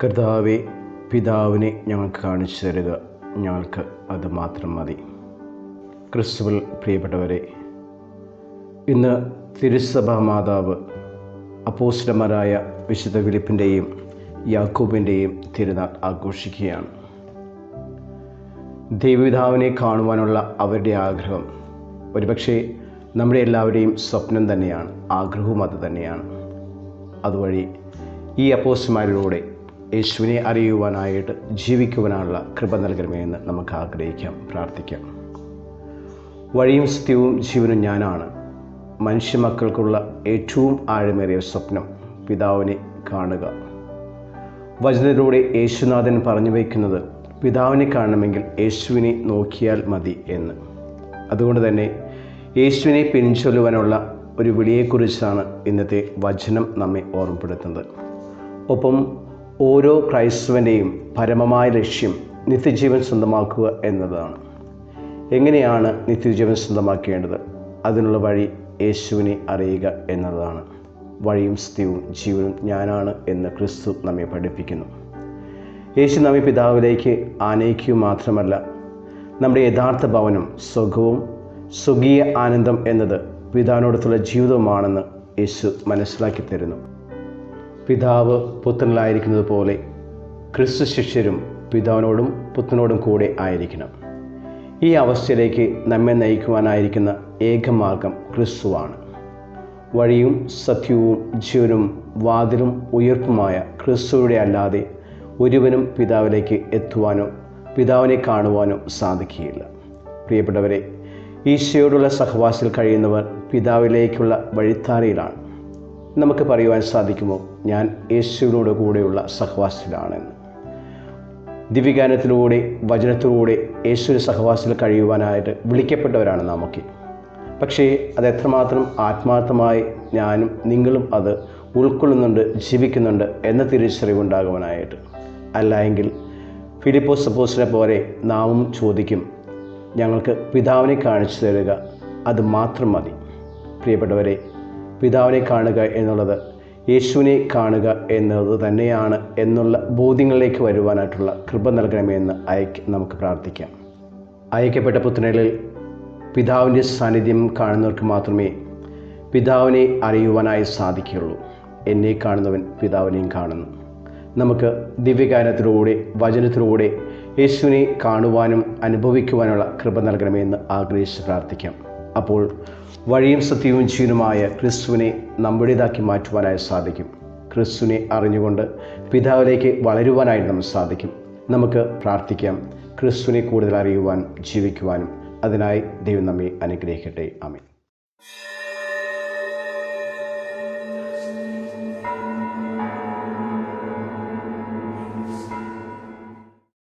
കർത്താവെ പിതാവിനെ ഞങ്ങൾക്ക് കാണിച്ചു തരിക ഞങ്ങൾക്ക് അത് മാത്രം മതി ക്രിസ്തുവിൽ പ്രിയപ്പെട്ടവരെ ഇന്ന് തിരുസഭ മാതാവ് അപ്പോസ്റ്റലന്മാരായ വിശുദ്ധ ഫിലിപ്പിൻ്റെയും യാക്കൂബിൻ്റെയും തിരുനാൾ ആഘോഷിക്കുകയാണ് ദൈവപിതാവിനെ കാണുവാനുള്ള അവരുടെ ആഗ്രഹം ഒരുപക്ഷെ നമ്മുടെ എല്ലാവരുടെയും സ്വപ്നം തന്നെയാണ് ആഗ്രഹവും അത് തന്നെയാണ് അതുവഴി ഈ അപ്പോസ്റ്റന്മാരിലൂടെ യേശുവിനെ അറിയുവാനായിട്ട് ജീവിക്കുവാനുള്ള കൃപ നൽകണമേ എന്ന് നമുക്ക് ആഗ്രഹിക്കാം പ്രാർത്ഥിക്കാം വഴിയും സത്യവും ജീവനും ഞാനാണ് മനുഷ്യ മക്കൾക്കുള്ള ഏറ്റവും ആഴമേറിയ സ്വപ്നം പിതാവിനെ കാണുക വചനത്തിലൂടെ യേശുനാഥൻ പറഞ്ഞു വയ്ക്കുന്നത് പിതാവിനെ കാണണമെങ്കിൽ യേശുവിനെ നോക്കിയാൽ മതി എന്ന് അതുകൊണ്ട് തന്നെ യേശുവിനെ പിൻചൊല്ലുവാനുള്ള ഒരു വിളിയെക്കുറിച്ചാണ് ഇന്നത്തെ വചനം നമ്മെ ഓർമ്മപ്പെടുത്തുന്നത് ഒപ്പം ഓരോ ക്രൈസ്തവൻ്റെയും പരമമായ ലക്ഷ്യം നിത്യജീവൻ സ്വന്തമാക്കുക എന്നതാണ് എങ്ങനെയാണ് നിത്യജീവൻ സ്വന്തമാക്കേണ്ടത് അതിനുള്ള വഴി യേശുവിനെ അറിയുക എന്നതാണ് വഴിയും സത്യവും ജീവനും ഞാനാണ് എന്ന് ക്രിസ്തു നമ്മെ പഠിപ്പിക്കുന്നു യേശു നമ്മെ പിതാവിലേക്ക് ആനയിക്കുക മാത്രമല്ല നമ്മുടെ യഥാർത്ഥ ഭവനം സുഖവും സുഖീയ ആനന്ദം എന്നത് പിതാവിനോടത്തുള്ള ജീവിതവുമാണെന്ന് യേശു മനസ്സിലാക്കി തരുന്നു പിതാവ് പുത്രനിലായിരിക്കുന്നത് പോലെ ക്രിസ്തു ശിഷ്യരും പിതാവിനോടും പുത്രനോടും കൂടെ ആയിരിക്കണം ഈ അവസ്ഥയിലേക്ക് നമ്മെ നയിക്കുവാനായിരിക്കുന്ന ഏകമാർഗം ക്രിസ്തുവാണ് വഴിയും സത്യവും ജീവനും വാതിലും ഉയർപ്പുമായ ക്രിസ്തുവിടെ അല്ലാതെ ഒരുവനും പിതാവിലേക്ക് എത്തുവാനോ പിതാവിനെ കാണുവാനോ സാധിക്കുകയില്ല പ്രിയപ്പെട്ടവരെ ഈശോയോടുള്ള സഹവാസത്തിൽ കഴിയുന്നവർ പിതാവിലേക്കുള്ള വഴിത്താരയിലാണ് നമുക്ക് പറയുവാൻ സാധിക്കുമോ ഞാൻ യേശുവിനോട് കൂടെയുള്ള സഹവാസത്തിലാണെന്ന് ദിവ്യഗാനത്തിലൂടെ വചനത്തിലൂടെ യേശുവിന് സഹവാസത്തിൽ കഴിയുവാനായിട്ട് വിളിക്കപ്പെട്ടവരാണ് നമുക്ക് പക്ഷേ അത് എത്രമാത്രം ആത്മാർത്ഥമായി ഞാനും നിങ്ങളും അത് ഉൾക്കൊള്ളുന്നുണ്ട് ജീവിക്കുന്നുണ്ട് എന്ന തിരിച്ചറിവുണ്ടാകുവാനായിട്ട് അല്ല എങ്കിൽ ഫിലിപ്പോസ് സപ്പോസിനെ പോലെ നാമും ചോദിക്കും ഞങ്ങൾക്ക് പിതാവിനെ കാണിച്ചു തരിക അത് മാത്രം മതി പ്രിയപ്പെട്ടവരെ പിതാവിനെ കാണുക എന്നുള്ളത് യേശുവിനെ കാണുക എന്നത് തന്നെയാണ് എന്നുള്ള ബോധ്യങ്ങളിലേക്ക് വരുവാനായിട്ടുള്ള കൃപ നൽകണമെന്ന് അയക്ക് നമുക്ക് പ്രാർത്ഥിക്കാം അയക്കപ്പെട്ട പുത്രനിൽ പിതാവിൻ്റെ സാന്നിധ്യം കാണുന്നവർക്ക് മാത്രമേ പിതാവിനെ അറിയുവാനായി സാധിക്കുകയുള്ളൂ എന്നെ കാണുന്നവൻ പിതാവിനെയും കാണുന്നു നമുക്ക് ദിവ്യഗാനത്തിലൂടെ വചനത്തിലൂടെ യേശുവിനെ കാണുവാനും അനുഭവിക്കുവാനുള്ള കൃപ നൽകണമെന്ന് ആഗ്രഹിച്ച് പ്രാർത്ഥിക്കാം അപ്പോൾ വഴിയും സത്യവും ജീവനുമായ ക്രിസ്തുവിനെ നമ്മുടേതാക്കി മാറ്റുവാനായി സാധിക്കും ക്രിസ്തുവിനെ അറിഞ്ഞുകൊണ്ട് പിതാവിലേക്ക് വളരുവാനായിട്ട് നമുക്ക് സാധിക്കും നമുക്ക് പ്രാർത്ഥിക്കാം ക്രിസ്തുവിനെ കൂടുതൽ അറിയുവാൻ ജീവിക്കുവാനും അതിനായി ദൈവം നമ്മെ അനുഗ്രഹിക്കട്ടെ ആമേൻ